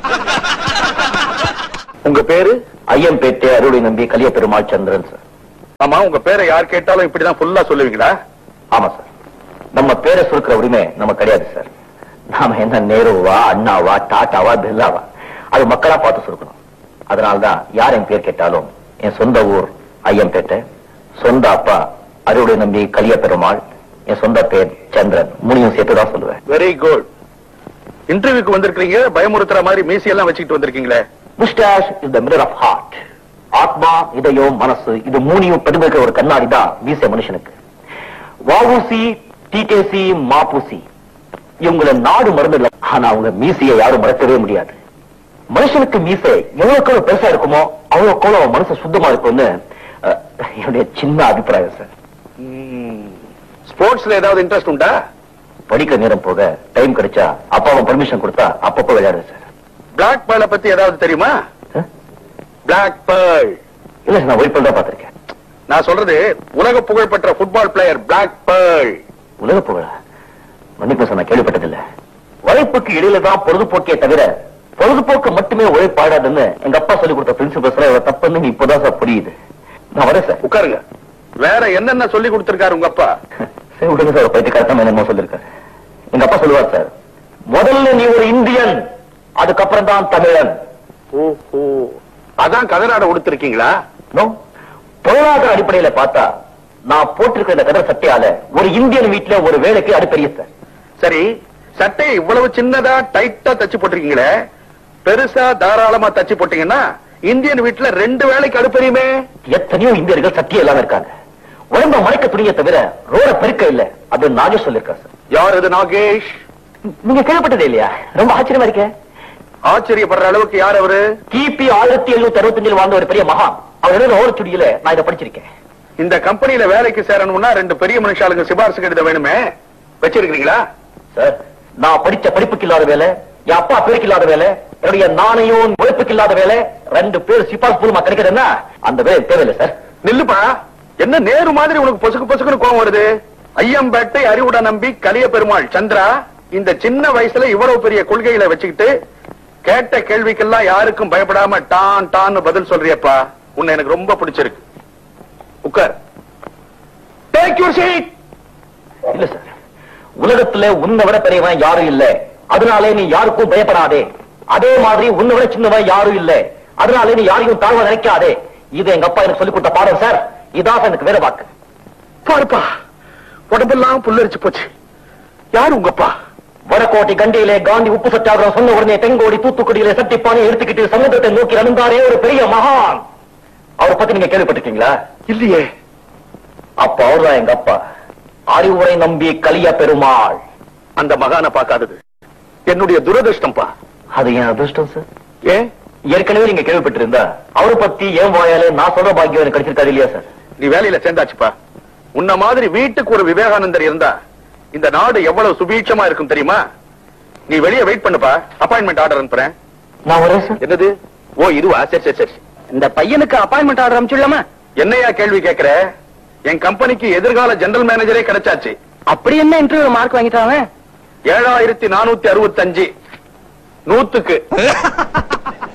உங்க பேரு ஐயம்பேட்டை அருளை நம்பி கலிய பெருமாள் சந்திரன் சார் ஆமா உங்க பேரை யார் கேட்டாலும் இப்படிதான் ஃபுல்லா சொல்லுவீங்களா ஆமா சார் நம்ம பேரை சுருக்கிற உரிமை நமக்கு கிடையாது சார் நாம என்ன நேருவா அண்ணாவா டாட்டாவா பிர்லாவா அது மக்களா பார்த்து சுருக்கணும் அதனால்தான் யார் என் பேர் கேட்டாலும் என் சொந்த ஊர் ஐயம்பேட்டை சொந்த அப்பா அருளை நம்பி கலிய பெருமாள் என் சொந்த பேர் சந்திரன் மூணையும் சேர்த்து தான் சொல்லுவேன் வெரி குட் இன்டர்வியூக்கு வந்திருக்கீங்க பயமுறுத்துற மாதிரி மீசி எல்லாம் வச்சுக்கிட்டு வந்திருக்கீங்களே mustache is the mirror of heart ஆத்மா இதயம் மனசு இது மூணையும் பிரதிபலிக்கிற ஒரு கண்ணாடி தான் மீசை மனுஷனுக்கு வாவூசி டிகேசி மாபூசி இவங்கள நாடு மறந்து இல்ல ஆனா அவங்க மீசையை யாரும் மறக்கவே முடியாது மனுஷனுக்கு மீசை எவ்வளவுக்கு எவ்வளவு பெருசா இருக்குமோ அவ்வளவுக்கு அவ்வளவு அவன் மனசு சுத்தமா இருக்கும்னு அஹ், என்னுடைய சின்ன அபிப்பிராயம் சார் ஸ்போர்ட்ஸ்ல ஏதாவது இன்ட்ரெஸ்ட் உண்டா படிக்கிற நேரம் போக டைம் கிடைச்சா அப்பாவும் பர்மிஷன் கொடுத்தா அப்பப்போ விளையாடுறேன் சார் பிளாக் பேர்ல பத்தி ஏதாவது தெரியுமா அஹ்? பிளாக் பேர்ல் இல்ல சார் நான் ஒளிப்பல் தான் பார்த்திருக்கேன் நான் சொல்றது உலக புகழ்பெற்ற ஃபுட்பால் பிளேயர் பிளாக் பேர்ல் உலக புகழா மன்னிப்பு சார் நான் கேள்விப்பட்டதில்ல உழைப்புக்கு இடையில தான் பொழுதுபோக்கே தவிர பொழுதுபோக்கு மட்டுமே உழைப்பாடாதுன்னு எங்க அப்பா சொல்லி கொடுத்த பிரின்சிபல்ஸ் எல்லாம் தப்புன்னு இப்பதான் சார் புரியுது நான் வரேன் சார் உட்காருங்க வேற என்னென்ன சொல்லி கொடுத்திருக்காரு உங்க அப்பா சரி விடுங்க சார் பயிற்சி கரெக்டாக என்னமோ சொல்லிருக்காரு எங்க அப்பா சொல்லுவார் சார் முதல்ல நீ ஒரு இந்தியன் அதுக்கப்புறம் தான் தமிழன் ஓஹோ அதான் கதராட உடுத்திருக்கீங்களா நோ பொருளாதார அடிப்படையில பார்த்தா நான் போட்டிருக்கிற இந்த கதர் சட்டையால ஒரு இந்தியன் வீட்டுல ஒரு வேலைக்கு அடுப்பெரிய சார் சரி சட்டை இவ்வளவு சின்னதா டைட்டா தச்சு போட்டிருக்கீங்களே பெருசா தாராளமா தச்சு போட்டீங்கன்னா இந்தியன் வீட்டுல ரெண்டு வேலைக்கு அடுப்பறியுமே எத்தனையோ இந்தியர்கள் சத்தியம் இல்லாம இருக்காங்க உடம்ப மறைக்க துணிய தவிர ரோட பெருக்க இல்ல அது நாகேஷ் சொல்லிருக்காரு சார் யார் இது நாகேஷ் நீங்க கேள்விப்பட்டதே இல்லையா ரொம்ப ஆச்சரியமா இருக்கே ஆச்சரியப்படுற அளவுக்கு யார் அவரு கிபி ஆயிரத்தி எழுநூத்தி அறுபத்தஞ்சில் வாழ்ந்த ஒரு பெரிய மகான் அவர் எழுதின ஓரச்சுடியில நான் இதை படிச்சிருக்கேன் இந்த கம்பெனில வேலைக்கு சேரணும்னா ரெண்டு பெரிய மனுஷாளுங்க சிபாரிசு கடிதம் வேணுமே வச்சிருக்கீங்களா சார் நான் படிச்ச படிப்புக்கு இல்லாத வேலை என் அப்பா பேருக்கு இல்லாத வேலை என்னுடைய நாணயம் உழைப்புக்கு இல்லாத வேலை ரெண்டு பேர் சிபாஸ் மூலமா கிடைக்கிறதுன்னா அந்த வேலை தேவையில்லை சார் நில்லுப்பா என்ன நேரு மாதிரி உனக்கு பொசுக்கு பொசுக்குன்னு கோவம் வருது ஐயம்பேட்டை அறிவுட நம்பி கலிய பெருமாள் சந்திரா இந்த சின்ன வயசுல இவ்வளவு பெரிய கொள்கைகளை வச்சுக்கிட்டு கேட்ட கேள்விக்கெல்லாம் யாருக்கும் பயப்படாம டான் டான்னு பதில் சொல்றியப்பா உன்னை எனக்கு ரொம்ப பிடிச்சிருக்கு உட்கார் டேக் யூர் சீட் இல்ல சார் உலகத்துல உன்னை விட பெரியவன் யாரும் இல்ல அதனாலே நீ யாருக்கும் பயப்படாதே அதே மாதிரி உன்னை விட சின்னவன் யாரும் இல்ல அதனாலே நீ யாரையும் தாழ்வ நினைக்காதே இது எங்க அப்பா எனக்கு சொல்லி கொடுத்த பாடம் சார் இதான் எனக்கு வேற வாக்கு பாருப்பா உடம்பெல்லாம் புல்லரிச்சு போச்சு யாரு உங்கப்பா வடக்கோட்டை கண்டியிலே காந்தி உப்பு சத்தியாகிரகம் சொன்ன உடனே தெங்கோடி தூத்துக்குடியிலே சட்டிப்பானை எடுத்துக்கிட்டு சமுத்திரத்தை நோக்கி நடந்தாரே ஒரு பெரிய மகான் அவரை பத்தி நீங்க கேள்விப்பட்டிருக்கீங்களா இல்லையே அப்ப அவர்தான் எங்க அப்பா அறிவுரை நம்பி கலிய பெருமாள் அந்த மகானை பார்க்காதது என்னுடைய துரதிருஷ்டம்ப்பா அது என் அதிர்ஷ்டம் சார் ஏன் ஏற்கனவே நீங்க கேள்விப்பட்டிருந்தா அவரை பத்தி ஏன் வாயாலே நான் சொல்ற பாக்கியம் எனக்கு கிடைச்சிருக்காது இல்லையா சார் நீ வேலையில சேர்ந்தாச்சுப்பா உன்ன மாதிரி வீட்டுக்கு ஒரு விவேகானந்தர் இருந்தா இந்த நாடு எவ்வளவு சுபீட்சமா இருக்கும் தெரியுமா நீ வெளியே வெயிட் பண்ணுப்பா அப்பாயின்மெண்ட் ஆர்டர் அனுப்புறேன் நான் வரேன் சார் என்னது ஓ இதுவா சரி சரி சரி இந்த பையனுக்கு அப்பாயின்மெண்ட் ஆர்டர் அனுப்பிச்சுடலாமா என்னையா கேள்வி கேக்குற என் கம்பெனிக்கு எதிர்கால ஜெனரல் மேனேஜரே கிடைச்சாச்சு அப்படி என்ன இன்டர்வியூ மார்க் வாங்கிட்டாங்க ஏழாயிரத்தி நானூத்தி அறுபத்தஞ்சு நூத்துக்கு